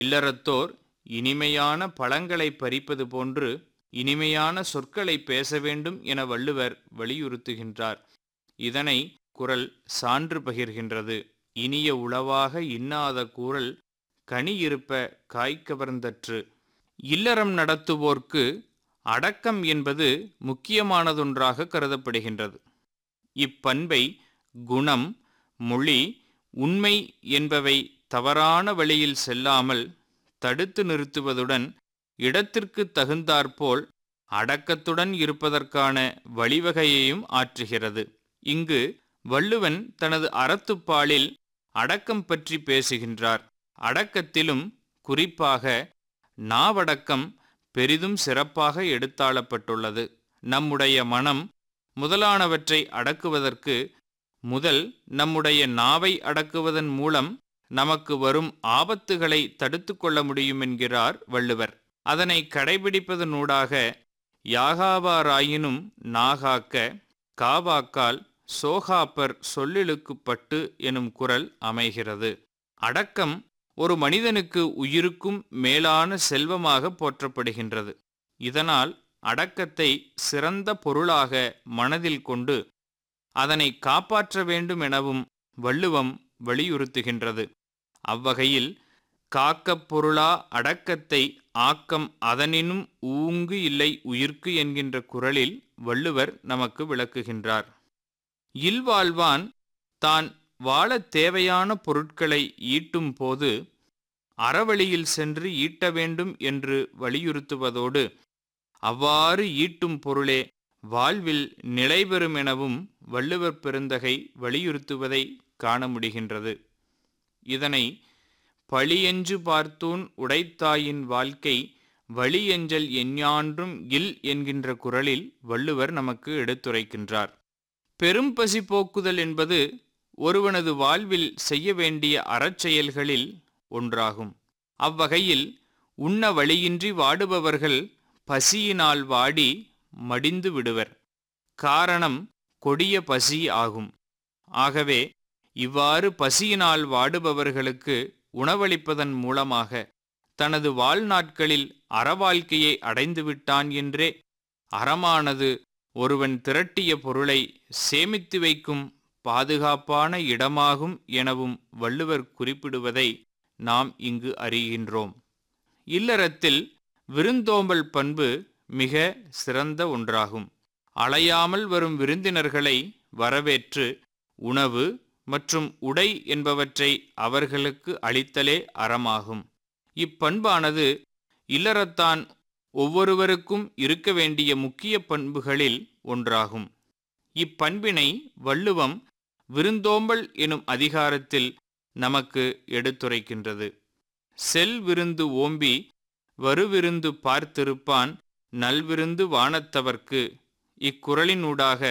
இல்லறத்தோர் இனிமையான பழங்களை பறிப்பது போன்று இனிமையான சொற்களை பேச வேண்டும் என வள்ளுவர் வலியுறுத்துகின்றார் இதனை குரல் சான்று பகிர்கின்றது இனிய உளவாக இன்னாத கூறல் கனி இருப்ப காய்கவர்ந்தற்று இல்லறம் நடத்துவோர்க்கு அடக்கம் என்பது முக்கியமானதொன்றாக கருதப்படுகின்றது இப்பண்பை குணம் மொழி உண்மை என்பவை தவறான வழியில் செல்லாமல் தடுத்து நிறுத்துவதுடன் இடத்திற்கு தகுந்தாற்போல் அடக்கத்துடன் இருப்பதற்கான வழிவகையையும் ஆற்றுகிறது இங்கு வள்ளுவன் தனது அறத்துப்பாலில் அடக்கம் பற்றி பேசுகின்றார் அடக்கத்திலும் குறிப்பாக நாவடக்கம் பெரிதும் சிறப்பாக எடுத்தாளப்பட்டுள்ளது நம்முடைய மனம் முதலானவற்றை அடக்குவதற்கு முதல் நம்முடைய நாவை அடக்குவதன் மூலம் நமக்கு வரும் ஆபத்துகளை தடுத்து கொள்ள முடியும் என்கிறார் வள்ளுவர் அதனை கடைபிடிப்பதனூடாக யாகாவாராயினும் நாகாக்க காவாக்கால் சோகாப்பர் சொல்லிழுக்குப்பட்டு எனும் குரல் அமைகிறது அடக்கம் ஒரு மனிதனுக்கு உயிருக்கும் மேலான செல்வமாக போற்றப்படுகின்றது இதனால் அடக்கத்தை சிறந்த பொருளாக மனதில் கொண்டு அதனை காப்பாற்ற வேண்டும் எனவும் வள்ளுவம் வலியுறுத்துகின்றது அவ்வகையில் காக்கப் பொருளா அடக்கத்தை ஆக்கம் அதனினும் ஊங்கு இல்லை உயிர்க்கு என்கின்ற குரலில் வள்ளுவர் நமக்கு விளக்குகின்றார் இல்வாழ்வான் தான் வாழத் தேவையான பொருட்களை ஈட்டும் போது அறவழியில் சென்று ஈட்ட வேண்டும் என்று வலியுறுத்துவதோடு அவ்வாறு ஈட்டும் பொருளே வாழ்வில் நிலைபெறும் எனவும் வள்ளுவர் பெருந்தகை வலியுறுத்துவதை காண முடிகின்றது இதனை பழியெஞ்சு பார்த்தூன் உடைத்தாயின் வாழ்க்கை வழியெஞ்சல் எஞ்ஞான்றும் இல் என்கின்ற குரலில் வள்ளுவர் நமக்கு எடுத்துரைக்கின்றார் பெரும் பசி போக்குதல் என்பது ஒருவனது வாழ்வில் செய்ய வேண்டிய அறச்செயல்களில் ஒன்றாகும் அவ்வகையில் உண்ண வழியின்றி வாடுபவர்கள் பசியினால் வாடி மடிந்து விடுவர் காரணம் கொடிய பசி ஆகும் ஆகவே இவ்வாறு பசியினால் வாடுபவர்களுக்கு உணவளிப்பதன் மூலமாக தனது வாழ்நாட்களில் அறவாழ்க்கையை அடைந்துவிட்டான் என்றே அறமானது ஒருவன் திரட்டிய பொருளை சேமித்து வைக்கும் பாதுகாப்பான இடமாகும் எனவும் வள்ளுவர் குறிப்பிடுவதை நாம் இங்கு அறிகின்றோம் இல்லறத்தில் விருந்தோம்பல் பண்பு மிக சிறந்த ஒன்றாகும் அலையாமல் வரும் விருந்தினர்களை வரவேற்று உணவு மற்றும் உடை என்பவற்றை அவர்களுக்கு அளித்தலே அறமாகும் இப்பண்பானது இல்லறத்தான் ஒவ்வொருவருக்கும் இருக்க வேண்டிய முக்கிய பண்புகளில் ஒன்றாகும் இப்பண்பினை வள்ளுவம் விருந்தோம்பல் எனும் அதிகாரத்தில் நமக்கு எடுத்துரைக்கின்றது செல் விருந்து ஓம்பி வருவிருந்து பார்த்திருப்பான் நல்விருந்து வானத்தவர்க்கு இக்குறளினூடாக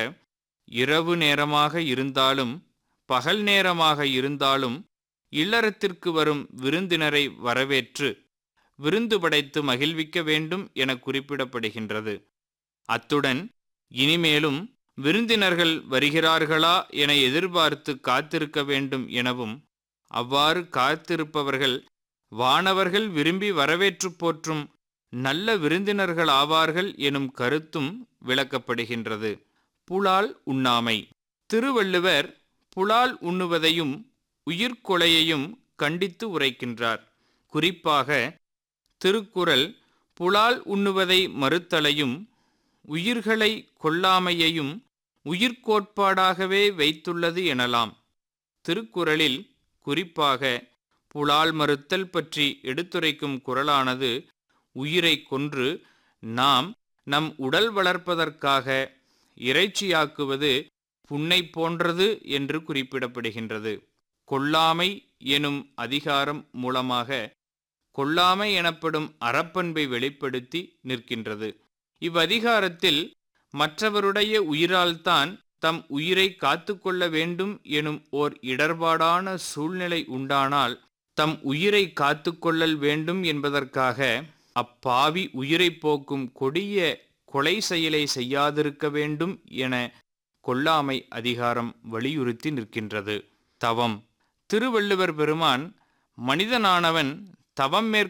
இரவு நேரமாக இருந்தாலும் பகல் நேரமாக இருந்தாலும் இல்லறத்திற்கு வரும் விருந்தினரை வரவேற்று விருந்து படைத்து மகிழ்விக்க வேண்டும் என குறிப்பிடப்படுகின்றது அத்துடன் இனிமேலும் விருந்தினர்கள் வருகிறார்களா என எதிர்பார்த்து காத்திருக்க வேண்டும் எனவும் அவ்வாறு காத்திருப்பவர்கள் வானவர்கள் விரும்பி வரவேற்று போற்றும் நல்ல விருந்தினர்கள் ஆவார்கள் எனும் கருத்தும் விளக்கப்படுகின்றது புலால் உண்ணாமை திருவள்ளுவர் புலால் உண்ணுவதையும் உயிர்கொலையையும் கண்டித்து உரைக்கின்றார் குறிப்பாக திருக்குறள் புலால் உண்ணுவதை மறுத்தலையும் உயிர்களை கொல்லாமையையும் உயிர்கோட்பாடாகவே வைத்துள்ளது எனலாம் திருக்குறளில் குறிப்பாக புலால் மறுத்தல் பற்றி எடுத்துரைக்கும் குரலானது உயிரை கொன்று நாம் நம் உடல் வளர்ப்பதற்காக இறைச்சியாக்குவது புன்னை போன்றது என்று குறிப்பிடப்படுகின்றது கொல்லாமை எனும் அதிகாரம் மூலமாக கொல்லாமை எனப்படும் அறப்பண்பை வெளிப்படுத்தி நிற்கின்றது இவ்வதிகாரத்தில் மற்றவருடைய உயிரால்தான் தம் உயிரை காத்துக்கொள்ள வேண்டும் எனும் ஓர் இடர்பாடான சூழ்நிலை உண்டானால் தம் உயிரை காத்துக்கொள்ளல் வேண்டும் என்பதற்காக அப்பாவி உயிரை போக்கும் கொடிய கொலை செயலை செய்யாதிருக்க வேண்டும் என கொல்லாமை அதிகாரம் வலியுறுத்தி நிற்கின்றது தவம் திருவள்ளுவர் பெருமான் மனிதனானவன் தவம் மேற்